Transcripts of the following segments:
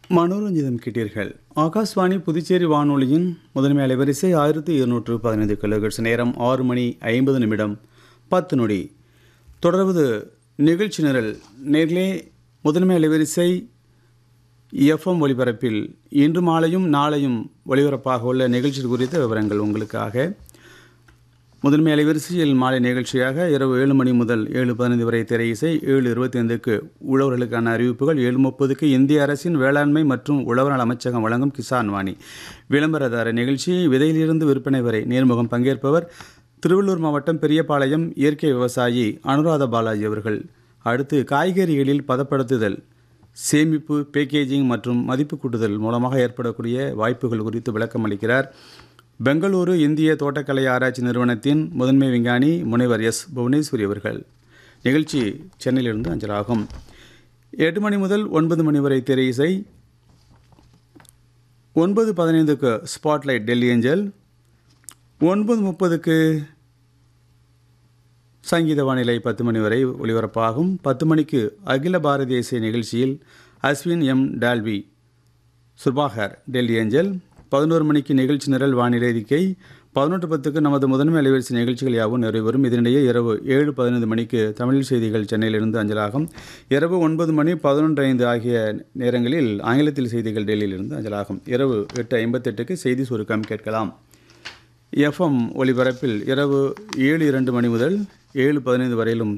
மனோரஞ்சிதம் கேட்டீர்கள் ஆகாஷ்வாணி புதுச்சேரி வானொலியின் முதன்மை அலைவரிசை ஆயிரத்தி இருநூற்று பதினைந்து கிலோஹெர்ட்ஸ் நேரம் ஆறு மணி ஐம்பது நிமிடம் பத்து நொடி தொடர்வது நிகழ்ச்சி நிரல் நேர்களே முதன்மை அலைவரிசை எஃப்எம் ஒலிபரப்பில் இன்று மாலையும் நாளையும் ஒலிபரப்பாக உள்ள நிகழ்ச்சி குறித்த விவரங்கள் உங்களுக்காக முதன்மை அலைவரிசையில் மாலை நிகழ்ச்சியாக இரவு ஏழு மணி முதல் ஏழு பதினைந்து வரை திரை இசை ஏழு இருபத்தி ஐந்துக்கு உழவர்களுக்கான அறிவிப்புகள் ஏழு முப்பதுக்கு இந்திய அரசின் வேளாண்மை மற்றும் உழவர் நல அமைச்சகம் வழங்கும் கிசான் வாணி விளம்பரதார நிகழ்ச்சி விதையிலிருந்து விற்பனை வரை நேர்முகம் பங்கேற்பவர் திருவள்ளூர் மாவட்டம் பெரியபாளையம் இயற்கை விவசாயி அனுராதா பாலாஜி அவர்கள் அடுத்து காய்கறிகளில் பதப்படுத்துதல் சேமிப்பு பேக்கேஜிங் மற்றும் மதிப்பு கூட்டுதல் மூலமாக ஏற்படக்கூடிய வாய்ப்புகள் குறித்து விளக்கம் அளிக்கிறார் பெங்களூரு இந்திய தோட்டக்கலை ஆராய்ச்சி நிறுவனத்தின் முதன்மை விஞ்ஞானி முனைவர் எஸ் புவனேஸ்வரி அவர்கள் நிகழ்ச்சி சென்னையிலிருந்து அஞ்சலாகும் எட்டு மணி முதல் ஒன்பது மணி வரை திரை இசை ஒன்பது பதினைந்துக்கு ஸ்பாட்லைட் டெல்லி ஏஞ்சல் ஒன்பது முப்பதுக்கு சங்கீத வானிலை பத்து மணி வரை ஒலிபரப்பாகும் பத்து மணிக்கு அகில பாரதிய இசை நிகழ்ச்சியில் அஸ்வின் எம் டால்வி சுர்பாகர் டெல்லி ஏஞ்சல் பதினோரு மணிக்கு நிகழ்ச்சி நிரல் வானிலை அறிக்கை பதினொன்று பத்துக்கு நமது முதன்மை அலைவரிசை நிகழ்ச்சிகள் யாவும் நிறைவேறும் இதனிடையே இரவு ஏழு பதினைந்து மணிக்கு தமிழ் செய்திகள் சென்னையிலிருந்து அஞ்சலாகும் இரவு ஒன்பது மணி பதினொன்று ஐந்து ஆகிய நேரங்களில் ஆங்கிலத்தில் செய்திகள் டெல்லியிலிருந்து அஞ்சலாகும் இரவு எட்டு ஐம்பத்தெட்டுக்கு செய்தி சுருக்கம் கேட்கலாம் எஃப்எம் ஒலிபரப்பில் இரவு ஏழு இரண்டு மணி முதல் ஏழு பதினைந்து வரையிலும்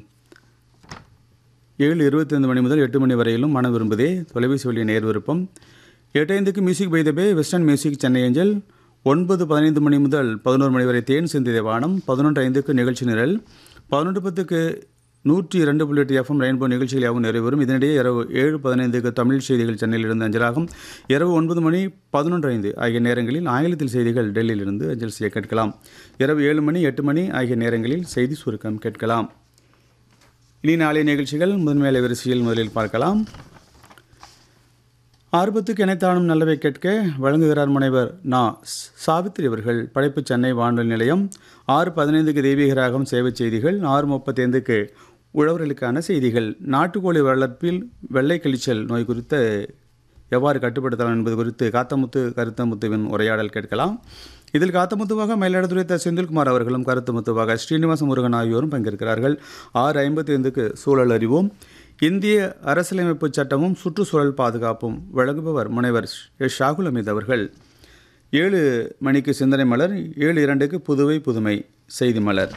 ஏழு இருபத்தைந்து மணி முதல் எட்டு மணி வரையிலும் மன விரும்புதே தொலைபேசி வழி நேர் விருப்பம் எட்டு ஐந்துக்கு music by the bay western music Chennai ஏஞ்சல் ஒன்பது பதினைந்து மணி முதல் பதினோரு மணி வரை தேன் சிந்திய வானம் பதினொன்று ஐந்துக்கு நிகழ்ச்சி நிரல் பதினொன்று பத்துக்கு நூற்றி இரண்டு புள்ளி எட்டு எஃப்எம் ரெயின்போ நிகழ்ச்சிகள் யாவும் நிறைவேறும் இதனிடையே இரவு ஏழு பதினைந்துக்கு தமிழ் செய்திகள் சென்னையிலிருந்து அஞ்சலாகும் இரவு ஒன்பது மணி பதினொன்று ஐந்து ஆகிய நேரங்களில் ஆங்கிலத்தில் செய்திகள் டெல்லியிலிருந்து அஞ்சல் செய்ய கேட்கலாம் இரவு ஏழு மணி எட்டு மணி ஆகிய நேரங்களில் செய்தி சுருக்கம் கேட்கலாம் இனி நாளைய நிகழ்ச்சிகள் முதன்மை அலைவரிசையில் முதலில் பார்க்கலாம் ஆர்வத்துக்கு இணைத்தானும் நல்லவை கேட்க வழங்குகிறார் முனைவர் நா சாவித்திரி அவர்கள் படைப்பு சென்னை வானொலி நிலையம் ஆறு பதினைந்துக்கு தெய்வீக ராகம் சேவை செய்திகள் ஆறு முப்பத்தைந்துக்கு உழவர்களுக்கான செய்திகள் நாட்டுக்கோழி வளர்ப்பில் வெள்ளை கழிச்சல் நோய் குறித்த எவ்வாறு கட்டுப்படுத்தலாம் என்பது குறித்து காத்தமுத்து கருத்தமுத்துவின் உரையாடல் கேட்கலாம் இதில் காத்தமுத்துவாக மயிலாடுதுறை த செந்தில்குமார் அவர்களும் கருத்துமுத்துவாக ஸ்ரீனிவாச முருகன் ஆகியோரும் பங்கேற்கிறார்கள் ஆறு ஐம்பத்தி ஐந்துக்கு சூழல் அறிவோம் இந்திய அரசியலமைப்பு சட்டமும் சுற்றுச்சூழல் பாதுகாப்பும் வழங்குபவர் முனைவர் எஸ் ஷாகுல் அமீத் அவர்கள் ஏழு மணிக்கு சிந்தனை மலர் ஏழு இரண்டுக்கு புதுவை புதுமை செய்தி மலர்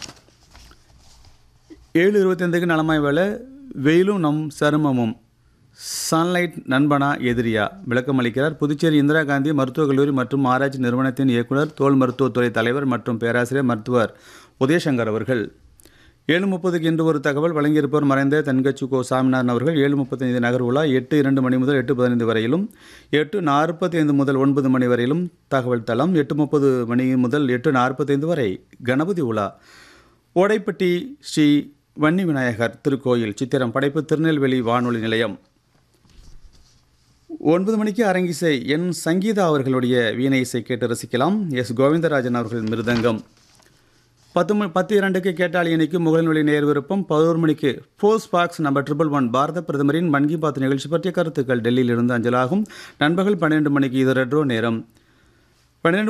ஏழு இருபத்தைந்துக்கு நலமாய் வேலை வெயிலும் நம் சருமமும் சன்லைட் நண்பனா எதிரியா விளக்கம் அளிக்கிறார் புதுச்சேரி இந்திரா காந்தி மருத்துவக் கல்லூரி மற்றும் ஆராய்ச்சி நிறுவனத்தின் இயக்குனர் தோல் மருத்துவத்துறை தலைவர் மற்றும் பேராசிரியர் மருத்துவர் உதயசங்கர் அவர்கள் ஏழு முப்பதுக்கு இன்று ஒரு தகவல் வழங்கியிருப்பவர் மறைந்த தென்கட்சி கோ சாமிநாதன் அவர்கள் ஏழு முப்பத்தைந்து நகர் உலா எட்டு இரண்டு மணி முதல் எட்டு பதினைந்து வரையிலும் எட்டு நாற்பத்தி ஐந்து முதல் ஒன்பது மணி வரையிலும் தகவல் தளம் எட்டு முப்பது மணி முதல் எட்டு நாற்பத்தைந்து வரை கணபதி உலா ஓடைப்பட்டி ஸ்ரீ வன்னி விநாயகர் திருக்கோயில் சித்திரம் படைப்பு திருநெல்வேலி வானொலி நிலையம் ஒன்பது மணிக்கு அரங்கிசை என் சங்கீதா அவர்களுடைய வீணை இசை கேட்டு ரசிக்கலாம் எஸ் கோவிந்தராஜன் அவர்கள் மிருதங்கம் பத்து மணி பத்து இரண்டுக்கு கேட்டால் இணைக்கு முகல்வழி நேர் விருப்பம் பதினோரு மணிக்கு post box number triple one பாரத பிரதமரின் மன் கி பாத் நிகழ்ச்சி பற்றிய கருத்துக்கள் டெல்லியிலிருந்து அஞ்சலாகும் நண்பகல் பன்னிரெண்டு மணிக்கு இது ரெட்ரோ நேரம் பன்னிரெண்டு